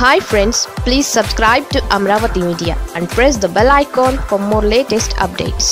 hi friends please subscribe to Amaravati media and press the bell icon for more latest updates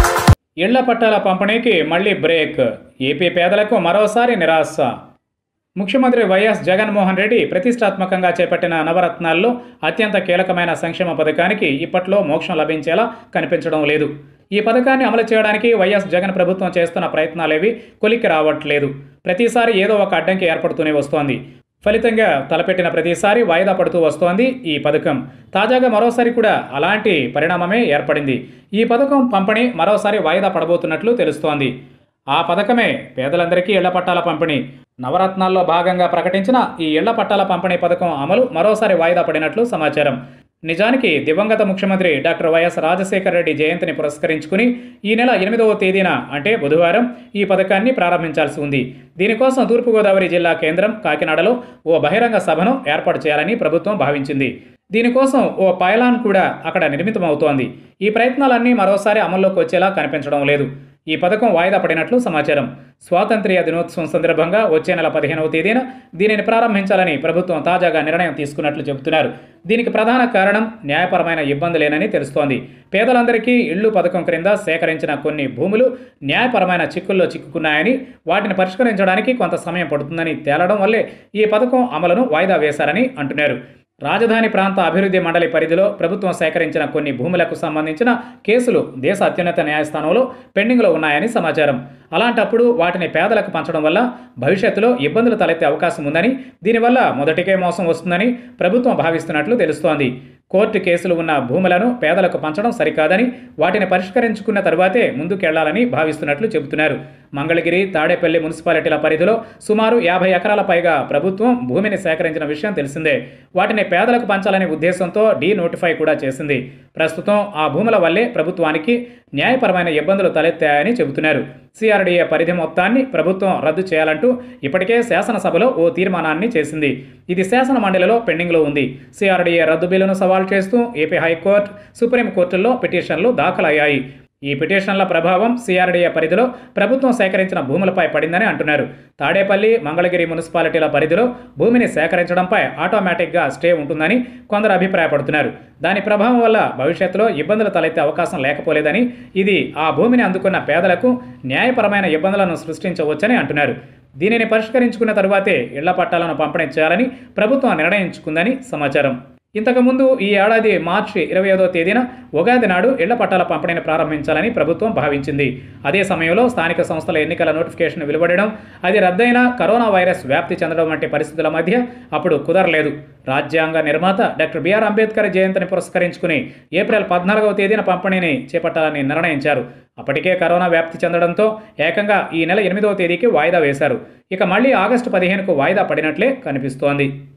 ఇళ్ల పట్టాల పంపిణీకి మళ్లీ break AP పేదలకు మరోసారి నిరాశ ముఖ్యమంత్రి వైఎస్ జగన్మోహన్ రెడ్డి ప్రతిష్టాత్మకంగా చేపట్టిన నవరత్నాల్లో అత్యంత కీలకమైన సంక్షేమ పథకానికి ఇప్పట్లో మోక్షం లభించేలా కనిపించడం లేదు ఈ పథకాన్ని అమలు చేయడానికి వైఎస్ జగన్ ప్రభుత్వం చేస్తున్న ప్రయత్నాలేవి కొలిక్కి రావట్లేదు ప్రతిసారి ఏదో ఒక అడ్డంకి ఏర్పడుతూనే వస్తోంది ఫలితంగా తలపెట్టిన ప్రతిసారి వాయిదా పడుతూ వస్తోంది ఈ పథకం తాజాగా మరోసారి కూడా అలాంటి పరిణామమే ఏర్పడింది ఈ పథకం పంపిణీ మరోసారి వాయిదా పడబోతున్నట్లు తెలుస్తోంది ఆ పథకమే పేదలందరికీ ఇళ్ల పట్టాల పంపిణీ నవరత్నాల్లో భాగంగా ప్రకటించిన ఈ ఇళ్ల పట్టాల పంపిణీ పథకం అమలు మరోసారి వాయిదా పడినట్లు సమాచారం నిజానికి దివంగత ముఖ్యమంత్రి డాక్టర్ వైఎస్ రాజశేఖర రెడ్డి జయంతిని పురస్కరించుకుని ఈ నెల ఎనిమిదవ తేదీన అంటే బుధవారం ఈ పథకాన్ని ప్రారంభించాల్సి ఉంది దీనికోసం తూర్పుగోదావరి జిల్లా కేంద్రం కాకినాడలో ఓ బహిరంగ సభను ఏర్పాటు చేయాలని ప్రభుత్వం భావించింది దీనికోసం ఓ పైలాన్ కూడా అక్కడ నిర్మితమవుతోంది ఈ ప్రయత్నాలన్నీ మరోసారి అమల్లోకి వచ్చేలా కనిపించడం లేదు ఈ పథకం వాయిదా పడినట్లు సమాచారం స్వాతంత్ర్య దినోత్సవం సందర్భంగా వచ్చే నెల పదిహేనవ తేదీన దీనిని ప్రారంభించాలని ప్రభుత్వం తాజాగా నిర్ణయం తీసుకున్నట్లు చెబుతున్నారు దీనికి ప్రధాన కారణం న్యాయపరమైన ఇబ్బందులేనని తెలుస్తోంది పేదలందరికీ ఇళ్లు పథకం క్రింద సేకరించిన కొన్ని భూములు న్యాయపరమైన చిక్కుల్లో చిక్కుకున్నాయని వాటిని పరిష్కరించడానికి కొంత సమయం పడుతుందని తేలడం వల్లే ఈ పథకం అమలును వాయిదా వేశారని అంటున్నారు రాజధాని ప్రాంత అభివృద్ధి మండలి పరిధిలో ప్రభుత్వం సేకరించిన కొన్ని భూములకు సంబంధించిన కేసులు దేశ అత్యున్నత న్యాయస్థానంలో పెండింగ్లో ఉన్నాయని సమాచారం అలాంటప్పుడు వాటిని పేదలకు పంచడం వల్ల భవిష్యత్తులో ఇబ్బందులు తలెత్తే అవకాశం ఉందని దీనివల్ల మొదటికే మోసం వస్తుందని ప్రభుత్వం భావిస్తున్నట్లు తెలుస్తోంది కోర్టు కేసులు ఉన్న భూములను పేదలకు పంచడం సరికాదని వాటిని పరిష్కరించుకున్న తరువాతే ముందుకెళ్లాలని భావిస్తున్నట్లు చెబుతున్నారు మంగళగిరి తాడేపల్లి మున్సిపాలిటీల పరిధిలో సుమారు యాభై ఎకరాల పైగా ప్రభుత్వం భూమిని సేకరించిన విషయం తెలిసిందే వాటిని పేదలకు పంచాలనే ఉద్దేశంతో డీ నోటిఫై కూడా చేసింది ప్రస్తుతం ఆ భూముల వల్లే ప్రభుత్వానికి న్యాయపరమైన ఇబ్బందులు తలెత్తాయని చెబుతున్నారు సిఆర్డీఏ పరిధి మొత్తాన్ని ప్రభుత్వం రద్దు చేయాలంటూ ఇప్పటికే శాసనసభలో ఓ తీర్మానాన్ని చేసింది ఇది శాసన మండలిలో పెండింగ్లో ఉంది సిఆర్డీఏ రద్దు బిల్లును సవాల్ చేస్తూ ఏపీ హైకోర్టు సుప్రీంకోర్టుల్లో పిటిషన్లు దాఖలయ్యాయి ఈ పిటిషన్ల ప్రభావం సిఆర్డీఏ పరిధిలో ప్రభుత్వం సేకరించిన భూములపై పడిందని అంటున్నారు తాడేపల్లి మంగళగిరి మున్సిపాలిటీల పరిధిలో భూమిని సేకరించడంపై ఆటోమేటిక్గా స్టే ఉంటుందని కొందరు అభిప్రాయపడుతున్నారు దాని ప్రభావం వల్ల భవిష్యత్తులో ఇబ్బందులు తలెత్తే అవకాశం లేకపోలేదని ఇది ఆ భూమిని అందుకున్న పేదలకు న్యాయపరమైన ఇబ్బందులను సృష్టించవచ్చని అంటున్నారు దీనిని పరిష్కరించుకున్న తరువాతే ఇళ్ల పట్టాలను పంపిణీ చేయాలని ప్రభుత్వం నిర్ణయించుకుందని సమాచారం ఇంతకుముందు ఈ ఏడాది మార్చి ఇరవై ఐదో తేదీన ఉగాది నాడు ఇళ్ల పట్టాల పంపిణీని ప్రారంభించాలని ప్రభుత్వం భావించింది అదే సమయంలో స్థానిక సంస్థల ఎన్నికల నోటిఫికేషన్ వెలువడడం అది రద్దయిన కరోనా వైరస్ వ్యాప్తి చెందడం వంటి పరిస్థితుల మధ్య అప్పుడు కుదరలేదు రాజ్యాంగ నిర్మాత డాక్టర్ బిఆర్ అంబేద్కర్ జయంతిని పురస్కరించుకుని ఏప్రిల్ పద్నాలుగవ తేదీన పంపిణీని చేపట్టాలని నిర్ణయించారు అప్పటికే కరోనా వ్యాప్తి చెందడంతో ఏకంగా ఈ నెల ఎనిమిదవ తేదీకి వాయిదా వేశారు ఇక మళ్ళీ ఆగస్టు పదిహేనుకు వాయిదా పడినట్లే కనిపిస్తోంది